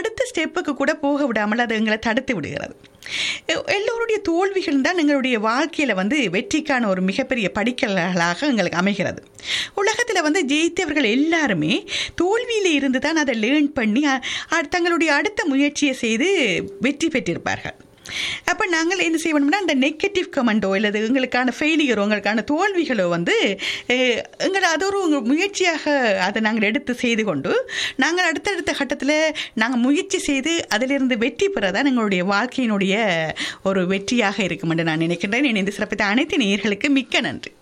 அடுத்த ஸ்டெப்புக்கு கூட போக விடாமல் அது எங்களை தடுத்து விடுகிறது எ- எல்லோருடைய தோல்விகள் தான் எங்களுடைய வாழ்க்கையில் வந்து வெற்றிக்கான ஒரு மிகப்பெரிய படிக்கல்களாக எங்களுக்கு அமைகிறது உலகத்தில் வந்து ஜெயித்தவர்கள் எல்லாருமே தோல்வியில் இருந்து தான் அதை லேர்ன் பண்ணி அ- அ- தங்களுடைய அடுத்த முயற்சியை செய்து வெற்றி பெற்றிருப்பார்கள் அப்போ நாங்கள் என்ன செய்யணும்னா அந்த நெகட்டிவ் கமெண்டோ இல்லது எங்களுக்கான ஃபெயிலியரோ எங்களுக்கான தோல்விகளோ வந்து அஹ், எங்களை அது ஒரு உங்க முயற்சியாக அதை நாங்கள் எடுத்து செய்து கொண்டு நாங்கள் அடுத்தடுத்த கட்டத்தில் நாங்கள் முயற்சி செய்து அதிலிருந்து வெற்றி பெறதான் எங்களுடைய வாழ்க்கையினுடைய ஒரு வெற்றியாக இருக்கும் என்று நான் நினைக்கின்றேன் இணைந்து சிறப்பித்த அனைத்து நேயர்களுக்கு மிக்க நன்றி